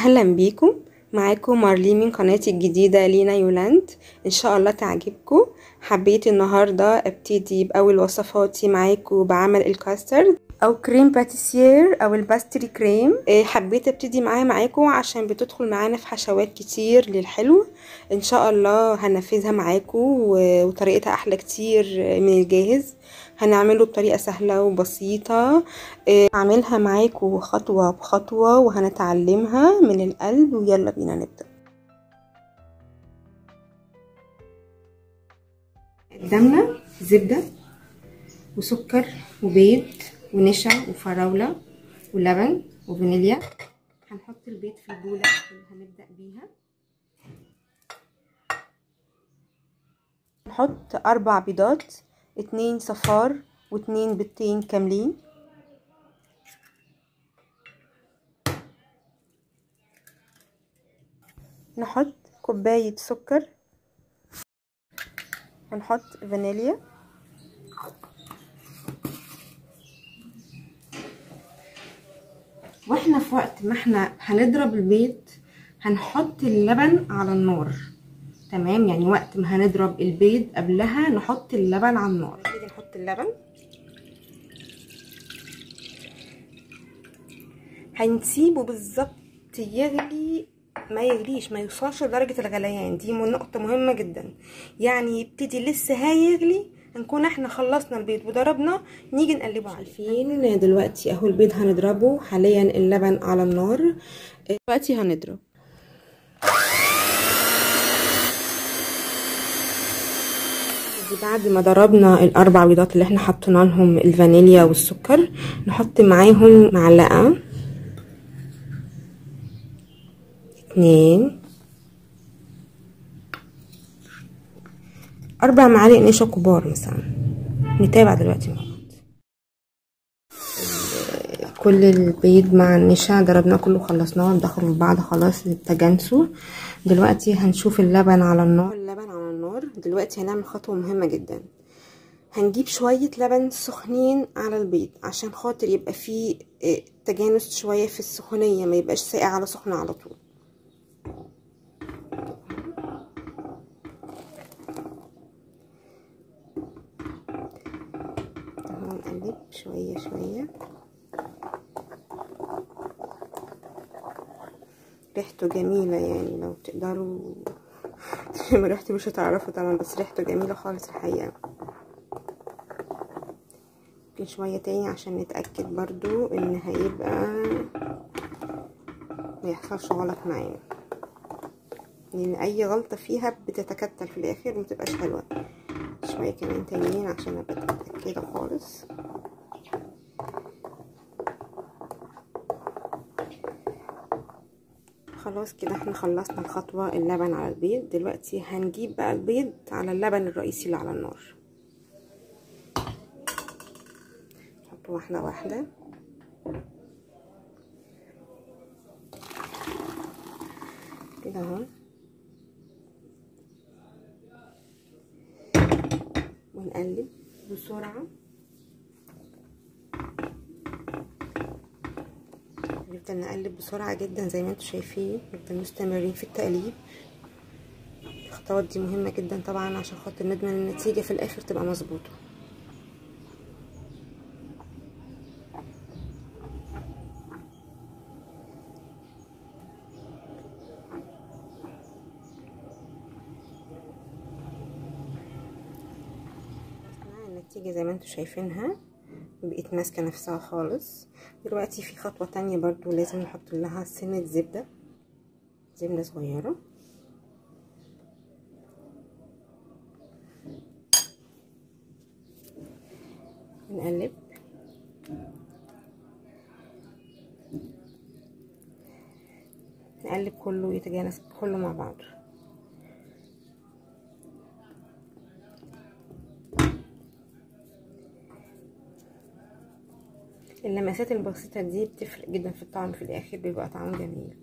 اهلا بيكم معاكم مارلين من قناتي الجديدة لينا يولاند ان شاء الله تعجبكم حبيت النهاردة ابتدي باول وصفاتي معاكم بعمل الكاسترد او كريم باتيسير او الباستري كريم إيه، حبيت ابتدي معاها معاكم عشان بتدخل معانا في حشوات كتير للحلو ان شاء الله هنفذها معاكم و- وطريقتها احلى كتير من الجاهز هنعمله بطريقة سهلة وبسيطة إيه، هعملها معاكم خطوة بخطوة وهنتعلمها من القلب ويلا بينا نبدأ قدامنا زبدة وسكر وبيض ونشا وفراولة ولبن وفانيليا هنحط البيض في البولة اللي هنبدأ بيها نحط أربع بيضات اتنين صفار واتنين بيضتين كاملين نحط كوباية سكر هنحط فانيليا واحنا في وقت ما احنا هنضرب البيض هنحط اللبن على النار تمام يعني وقت ما هنضرب البيض قبلها نحط اللبن على النار نبتدي نحط اللبن هنسيبه بالظبط يغلي ما يغليش ما يوصلش لدرجة الغليان دي نقطة مهمة جدا يعني يبتدي لسه هيغلي نكون احنا خلصنا البيض وضربنا نيجي نقلبه عارفين دلوقتي اهو البيض هنضربه حاليا اللبن على النار دلوقتي هنضرب دي بعد ما ضربنا الاربع بيضات اللي احنا حطينا لهم الفانيليا والسكر نحط معاهم معلقه اتنين اربع معالق نشا كبار مثلا نتابع دلوقتي مع بعض كل البيض مع النشا ضربناه كله خلصناه دخلوا في بعض خلاص تجانسوا دلوقتي هنشوف اللبن على النار اللبن على النار دلوقتي هنعمل خطوه مهمه جدا هنجيب شويه لبن سخنين على البيض عشان خاطر يبقى فيه تجانس شويه في السخونيه ما يبقاش ساقع على سخن على طول نقلب شوية شوية ريحته جميلة يعني لو تقدروا تشموا ريحته مش هتعرفوا طبعا بس ريحته جميلة خالص الحقيقة ممكن شوية تاني عشان نتأكد برضو ان هيبقى ما يحصلش غلط معانا لان اي غلطة فيها بتتكتل في الاخر ومتبقاش حلوة شوية كمان تانيين عشان ابقى متأكدة خالص خلاص كده احنا خلصنا الخطوة اللبن على البيض دلوقتي هنجيب بقى البيض على اللبن الرئيسي اللي على النار نحط واحدة واحدة كده اهو ونقلب بسرعة نفضل نقلب بسرعة جدا زي ما انتم شايفين نفضل مستمرين في التقليب الخطوات دي مهمة جدا طبعا عشان خاطر نضمن النتيجة في الاخر تبقى مظبوطة النتيجة زي ما انتم شايفينها بقيت ماسكة نفسها خالص دلوقتي في خطوة تانية برضو لازم نحط لها سنة زبدة زبدة صغيرة نقلب نقلب كله يتجانس كله مع بعض اللمسات البسيطة دي بتفرق جدا في الطعم في الآخر بيبقى طعمه جميل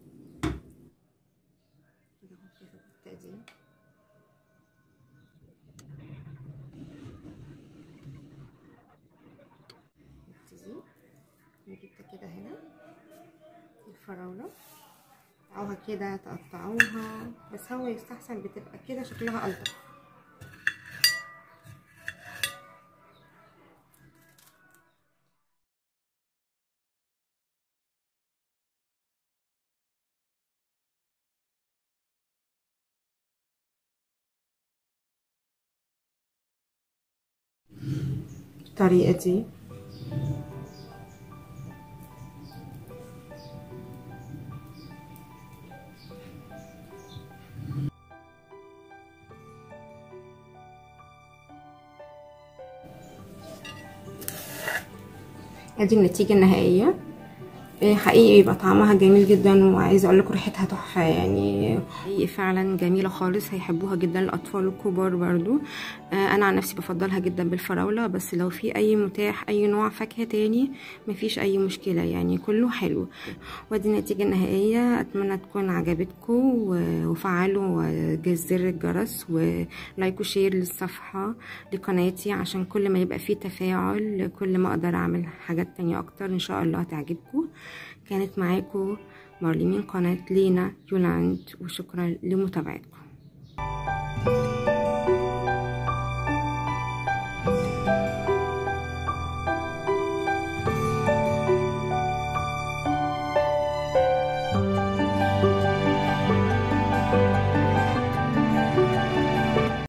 نجيب كده هنا الفراولة تقطعوها كده تقطعوها بس هو يستحسن بتبقى كده شكلها ألطف الطريقة دي ادي النتيجة النهائية حقيقي يبقى طعمها جميل جدا وعايزه اقول لكم ريحتها تحفه يعني حقيقي فعلا جميله خالص هيحبوها جدا الاطفال والكبار برضو انا عن نفسي بفضلها جدا بالفراوله بس لو في اي متاح اي نوع فاكهه تاني مفيش اي مشكله يعني كله حلو ودي النتيجه النهائيه اتمنى تكون عجبتكم وفعلوا زر الجرس ولايك وشير للصفحه لقناتي عشان كل ما يبقى فيه تفاعل كل ما اقدر اعمل حاجات تانية اكتر ان شاء الله هتعجبكم كانت معاكم مارلي من قناة لينا يولاند وشكرا لمتابعتكم